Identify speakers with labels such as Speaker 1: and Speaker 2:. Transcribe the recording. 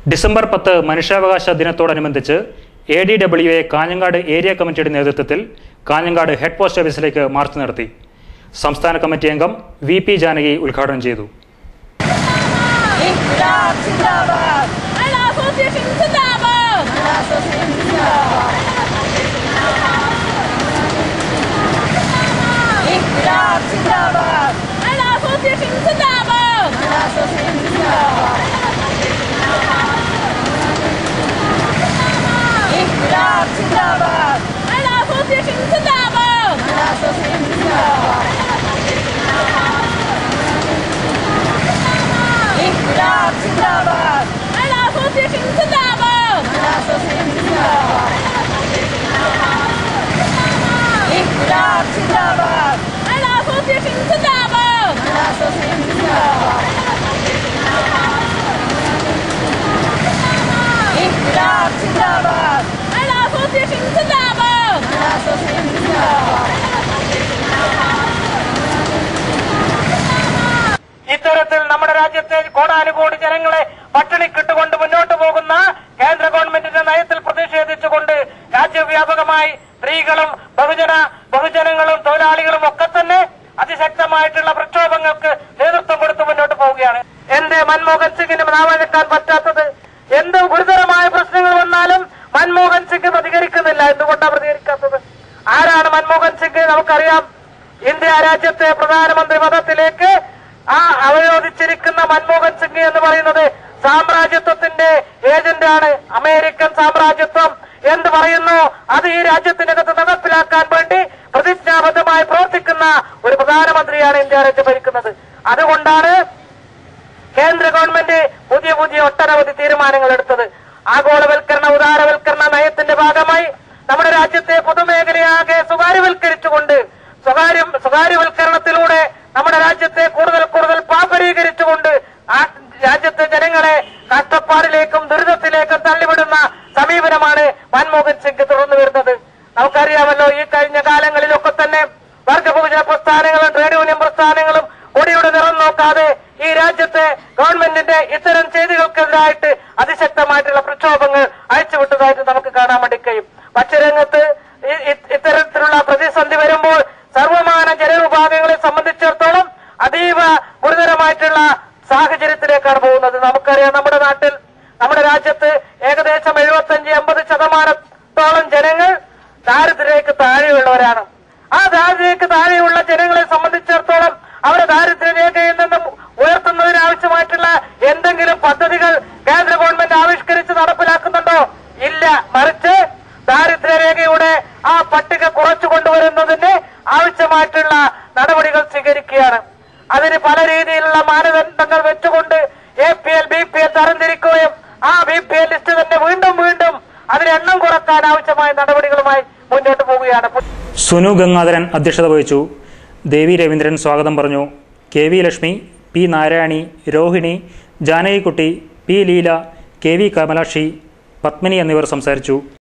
Speaker 1: December പത്ത് മനുഷ്യാവകാശ ദിനത്തോടനുബന്ധിച്ച് A D W A Kanhangad area കമ്മിറ്റിയുടെ നേതൃത്വത്തിൽ കാഞ്ഞങ്ങാട് ഹെഡ് പോസ്റ്റ് ഓഫീസിലേക്ക് മാർച്ച് നടത്തി സംസ്ഥാന കമ്മിറ്റി അംഗം വി പി ജാനകി ഉദ്ഘാടനം ചെയ്തു
Speaker 2: ഇൻക്ലാബ് സിന്ദാബാദ്
Speaker 3: മഹിളാ അസോസിയേഷൻ സിന്ദാബാദ്
Speaker 2: മഹിളാ അസോസിയേഷൻ സിന്ദാബാദ് ഇൻക്ലാബ് സിന്ദാബാദ്
Speaker 3: മഹിളാ അസോസിയേഷൻ സിന്ദാബാദ്
Speaker 2: മഹിളാ അസോസിയേഷൻ സിന്ദാബാദ് ഇൻക്ലാബ് സിന്ദാബാദ്
Speaker 3: മഹിളാ അസോസിയേഷൻ സിന്ദാബാദ്
Speaker 2: മഹിളാ അസോസിയേഷൻ സിന്ദാബാദ് ഇൻക്ലാബ് സിന്ദാബാദ്
Speaker 3: മഹിളാ അസോസിയേഷൻ സിന്ദാബാദ്
Speaker 2: മഹിളാ അസോസിയേഷൻ സിന്ദാബാദ് ഇൻക്ലാബ് സിന്ദാബാദ്
Speaker 3: മഹിളാ അസോസിയേഷൻ സിന്ദാബാദ്
Speaker 2: മഹിളാ അസോസിയേഷൻ സിന്ദാബാദ് ഇൻക്ലാബ് സിന്ദാബാദ്
Speaker 3: മഹിളാ അസോസിയേഷൻ സിന്ദാബാദ്
Speaker 2: മഹിളാ അസോസിയേഷൻ സിന്ദാബാദ്
Speaker 4: ഇത്തരത്തിൽ നമ്മുടെ രാജ്യത്തെ കോടാനുകോടി ജനങ്ങളെ പട്ടിണിക്കിട്ടുകൊണ്ട് മുന്നോട്ട് പോകുന്ന കേന്ദ്ര ഗവൺമെന്റിന്റെ നയത്തിൽ പ്രതിഷേധിച്ചുകൊണ്ട് രാജ്യവ്യാപകമായി സ്ത്രീകളും ബഹുജന ബഹുജനങ്ങളും തൊഴിലാളികളും ഒക്കെ തന്നെ അതിശക്തമായിട്ടുള്ള പ്രക്ഷോഭങ്ങൾക്ക് നേതൃത്വം കൊടുത്ത് മുന്നോട്ട് പോവുകയാണ് എന്റെ മൻമോഹൻ സിംഗിന് നാവഴക്കാൻ പറ്റാത്തത് എന്ത് ഗുരുതരമായ പ്രശ്നങ്ങൾ വന്നാലും മൻമോഹൻ സിംഗ് പ്രതികരിക്കുന്നില്ല എന്തുകൊണ്ടാണ് പ്രതികരിക്കാത്തത് ആരാണ് മൻമോഹൻ സിംഗ് നമുക്കറിയാം ഇന്ത്യ രാജ്യത്തെ പ്രധാനമന്ത്രി പദത്തിലേക്ക് ആ അവരോധിച്ചിരിക്കുന്ന മൻമോഹൻ സിംഗ് എന്ന് പറയുന്നത് സാമ്രാജ്യത്വത്തിന്റെ ഏജന്റാണ് അമേരിക്കൻ സാമ്രാജ്യത്വം എന്ന് പറയുന്നു അത് ഈ രാജ്യത്തിനകത്ത് നടപ്പിലാക്കാൻ വേണ്ടി പ്രതിജ്ഞാബദ്ധമായി പ്രവർത്തിക്കുന്ന ഒരു പ്രധാനമന്ത്രിയാണ് ഇന്ത്യ രാജ്യം ഭരിക്കുന്നത് അതുകൊണ്ടാണ് കേന്ദ്ര ഗവൺമെന്റ് പുതിയ പുതിയ ഒട്ടനവധി തീരുമാനങ്ങൾ എടുത്തത് ആഗോളവൽക്കരണ ഉദാരവൽക്കരണ നയത്തിന്റെ ഭാഗമായി നമ്മുടെ രാജ്യത്തെ പൊതുമേഖലയാകെ സ്വകാര്യവൽക്കരിച്ചുകൊണ്ട് സ്വകാര്യ സ്വകാര്യവൽക്കരണത്തിലൂടെ നമ്മുടെ രാജ്യത്തെ കൂടുതൽ കൂടുതൽ പാപരീകരിച്ചുകൊണ്ട് ആ രാജ്യത്തെ ജനങ്ങളെ കഷ്ടപ്പാടിലേക്കും ദുരിതത്തിലേക്കും തള്ളിവിടുന്ന സമീപനമാണ് മൻമോഹൻ സിംഗ് തുടർന്നു വരുന്നത് നമുക്കറിയാമല്ലോ ഈ കഴിഞ്ഞ കാലങ്ങളിലൊക്കെ തന്നെ വർഗബഹുജന പ്രസ്ഥാനങ്ങളും ട്രേഡ് യൂണിയൻ പ്രസ്ഥാനങ്ങളും കൊടിയുടെ നിറം നോക്കാതെ ഈ രാജ്യത്തെ ഗവൺമെന്റിന്റെ ഇത്തരം ചെയ്തികൾക്കെതിരായിട്ട് അതിശക്തമായിട്ടുള്ള പ്രക്ഷോഭങ്ങൾ അയച്ചുവിട്ടതായിട്ട് നമുക്ക് കാണാൻ വേണ്ടി കഴിയും ഭക്ഷ്യരംഗത്ത് ഇ- ഇ- ഇത്തരത്തിലുള്ള പ്രതിസന്ധി വരുമ്പോൾ സർവമാന ജനവിഭാഗങ്ങളെ സംബന്ധിച്ചിടത്തോളം അതീവ ഗുരുതരമായിട്ടുള്ള സാഹചര്യത്തിലേക്കാണ് പോകുന്നത് നമുക്കറിയാം നമ്മുടെ നാട്ടിൽ നമ്മുടെ രാജ്യത്ത് ഏകദേശം എഴുപത്തഞ്ച് എൺപത് ശതമാനത്തോളം ജനങ്ങൾ ദാരിദ്ര്യക്ക് താഴെയുള്ളവരാണ് ആ ദാരിദ്ര്യക്ക് താഴെയുള്ള ജനങ്ങളെ സംബന്ധിച്ചിടത്തോളം അവരെ ദാരിദ്ര്യരേഖയിൽ നിന്നും ഉയർത്തുന്നതിന് ആവശ്യമായിട്ടുള്ള എന്തെങ്കിലും പദ്ധതികൾ കേന്ദ്ര ഗവൺമെന്റ് ആവിഷ്കരിച്ച് നടപ്പിലാക്കുന്നുണ്ടോ ഇല്ല മറിച്ച് ദാരിദ്ര്യരേഖയുടെ ആ പട്ടിക കുറച്ചു കൊണ്ടുവരുന്നതിന് ആവശ്യമായിട്ടുള്ള നടപടികൾ സ്വീകരിക്കുകയാണ് അതിന് പല രീതിയിലുള്ള മാനദണ്ഡങ്ങൾ വെച്ചുകൊണ്ട് A P L B P L തരംതിരിക്കുകയും ആ ബി പി എൽ ലിസ്റ്റ് തന്നെ വീണ്ടും വീണ്ടും അതിന് എണ്ണം കുറക്കാൻ ആവശ്യമായ നടപടികളുമായി മുന്നോട്ട് പോവുകയാണ്
Speaker 1: സുനു ഗംഗാധരൻ അധ്യക്ഷത വഹിച്ചു ദേവി രവീന്ദ്രൻ സ്വാഗതം പറഞ്ഞു K V Lakshmi P Narayani Rohini Janakikutty P Leela K V Kamalakshi Padmini എന്നിവർ സംസാരിച്ചു